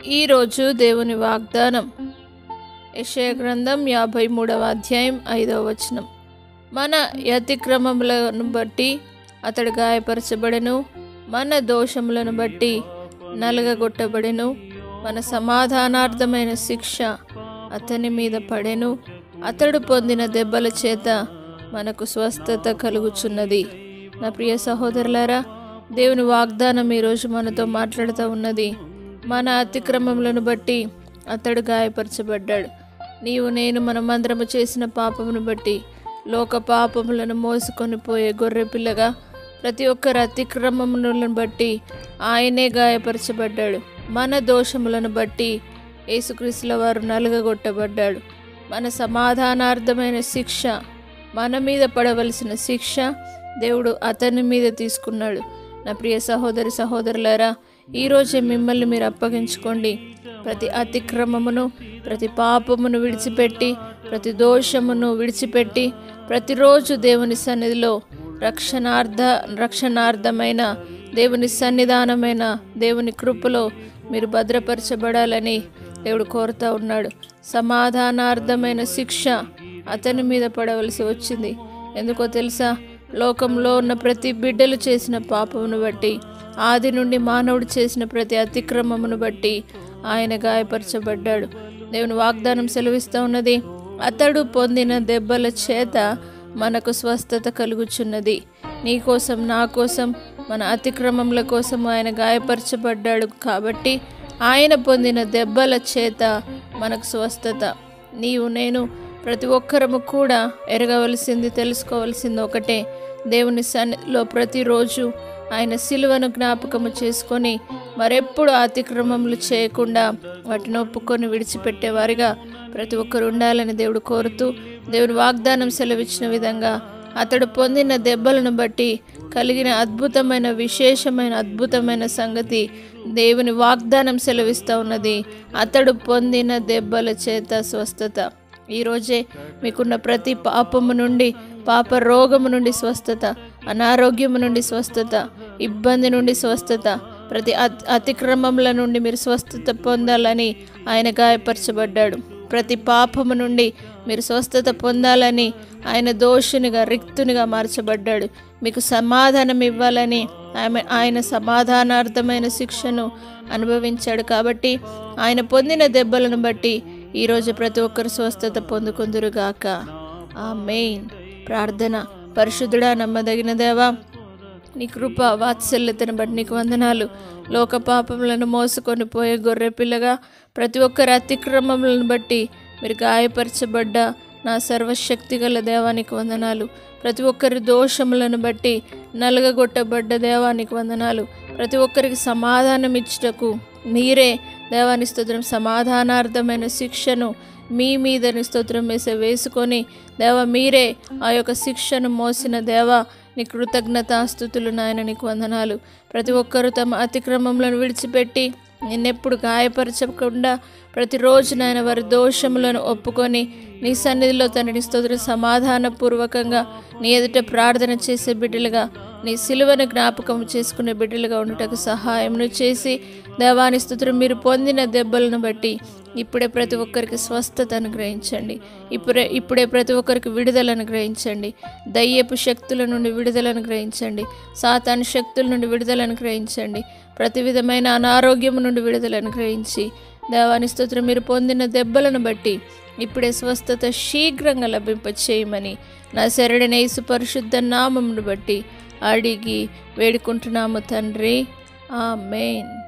ఈరోజు దేవుని వాగ్దానం యెషయా గ్రంథం యాభై మూడవ అధ్యాయం ఐదవ వచనం మన అతిక్రమములను బట్టి అతడు గాయపరచబడెను మన దోషములను బట్టి నలగగొట్టబడెను మన సమాధానార్థమైన శిక్ష అతని మీద పడెను అతడు పొందిన దెబ్బల చేత మనకు స్వస్థత కలుగుచున్నది నా ప్రియ సహోదరులారా దేవుని వాగ్దానం ఈరోజు మనతో మాట్లాడుతూ ఉన్నది మన అతిక్రమములను బట్టి అతడు గాయపరచబడ్డాడు నీవు నేను మనమందరము చేసిన పాపమును బట్టి లోక పాపములను మోసుకొని పోయే గొర్రె పిల్లగా ప్రతి ఒక్కరి అతిక్రమములను బట్టి ఆయనే గాయపరచబడ్డాడు మన దోషములను బట్టి యేసుక్రీస్తుల వారు నలుగగొట్టబడ్డాడు మన సమాధానార్థమైన శిక్ష మన మీద పడవలసిన శిక్ష దేవుడు అతని మీద తీసుకున్నాడు నా ప్రియ సహోదరి సహోదరులారా ఈరోజే మిమ్మల్ని మీరు అప్పగించుకోండి ప్రతి అతిక్రమమును ప్రతి పాపమును విడిచిపెట్టి ప్రతి దోషమును విడిచిపెట్టి ప్రతిరోజు దేవుని సన్నిధిలో రక్షణార్థ రక్షణార్థమైన దేవుని సన్నిధానమైన దేవుని కృపలో మీరు భద్రపరచబడాలని దేవుడు కోరుతూ ఉన్నాడు సమాధానార్థమైన శిక్ష అతని మీద పడవలసి వచ్చింది ఎందుకో తెలుసా లోకంలో ఉన్న ప్రతి బిడ్డలు చేసిన పాపమును బట్టి ఆది నుండి మానవుడు చేసిన ప్రతి అతిక్రమమును బట్టి ఆయన గాయపరచబడ్డాడు దేవుని వాగ్దానం సెలవిస్తూ ఉన్నది అతడు పొందిన దెబ్బల చేత మనకు స్వస్థత కలుగుచున్నది నీ కోసం నా కోసం మన అతిక్రమముల కోసం ఆయన గాయపరచబడ్డాడు కాబట్టి ఆయన పొందిన దెబ్బల చేత మనకు స్వస్థత నీవు నేను ప్రతి ఒక్కరము కూడా ఎరగవలసింది తెలుసుకోవలసింది ఒకటే దేవుని సన్నిధిలో ప్రతిరోజు ఆయన సిలువను జ్ఞాపకము చేసుకొని మరెప్పుడు అతిక్రమములు చేయకుండా వాటిని ఒప్పుకొని విడిచిపెట్టేవారిగా ప్రతి ఒక్కరు ఉండాలని దేవుడు కోరుతూ దేవుని వాగ్దానం సెలవిచ్చిన విధంగా అతడు పొందిన దెబ్బలను బట్టి కలిగిన అద్భుతమైన విశేషమైన అద్భుతమైన సంగతి దేవుని వాగ్దానం సెలవిస్తూ ఉన్నది అతడు పొందిన దెబ్బల చేత స్వస్థత ఈరోజే మీకున్న ప్రతి పాపము నుండి పాప రోగము నుండి స్వస్థత అనారోగ్యము నుండి స్వస్థత ఇబ్బంది నుండి స్వస్థత ప్రతి అత్ అతిక్రమముల నుండి మీరు స్వస్థత పొందాలని ఆయన గాయపరచబడ్డాడు ప్రతి పాపము నుండి మీరు స్వస్థత పొందాలని ఆయన దోషునిగా రిక్తునిగా మార్చబడ్డాడు మీకు సమాధానం ఇవ్వాలని ఆమె ఆయన సమాధానార్థమైన శిక్షను అనుభవించాడు కాబట్టి ఆయన పొందిన దెబ్బలను బట్టి ఈరోజు ప్రతి ఒక్కరు స్వస్థత పొందుకుందురుగాక ఆ మెయిన్ ప్రార్థన పరిశుద్ధుడా నమ్మదగిన దేవా నీ కృప వాత్సల్యతను బట్టి నీకు వందనాలు లోక పాపములను మోసుకొని పోయే గొర్రె పిల్లగా ప్రతి ఒక్కరి అతిక్రమములను బట్టి మీరు గాయపరచబడ్డ నా సర్వశక్తి గల దేవానికి వందనాలు ప్రతి ఒక్కరి దోషములను బట్టి నలగగొట్టబడ్డ దేవానికి వందనాలు ప్రతి ఒక్కరికి సమాధానం ఇచ్చుటకు మీరే దేవాని స్తోత్రం సమాధానార్థమైన శిక్షను మీ మీద స్తోత్రం వేసే వేసుకొని దేవ మీరే ఆ యొక్క శిక్షను మోసిన దేవ నీ కృతజ్ఞతాస్థుతులు నాయన నీకు వందనాలు ప్రతి ఒక్కరూ తమ అతిక్రమములను విడిచిపెట్టి నిన్నెప్పుడు గాయపరచకుండా ప్రతిరోజు నాయన వారి దోషములను ఒప్పుకొని నీ సన్నిధిలో తండ్రి స్తోత్ర సమాధానపూర్వకంగా నీ ఎదుట ప్రార్థన చేసే బిడ్డలుగా నీ సిలువను జ్ఞాపకం చేసుకునే బిడ్డలుగా ఉండటకు సహాయమును చేసి దేవాని స్తోత్రం మీరు పొందిన దెబ్బలను బట్టి ఇప్పుడే ప్రతి ఒక్కరికి స్వస్థత అనుగ్రహించండి ఇప్పుడే ఇప్పుడే ప్రతి ఒక్కరికి విడుదలను గ్రహించండి దయ్యపు శక్తుల నుండి విడుదలను గ్రహించండి సాతాను శక్తుల నుండి విడుదలను గ్రహించండి ప్రతి విధమైన అనారోగ్యం నుండి విడుదలను గ్రహించి దేవాని స్తోత్రం మీరు పొందిన దెబ్బలను బట్టి ఇప్పుడే స్వస్థత శీఘ్రంగా లభింప చేయమని నా శరణైన యేసు పరిశుద్ధ నామమును బట్టి అడిగి వేడుకుంటున్నాము తండ్రి ఆ మెయిన్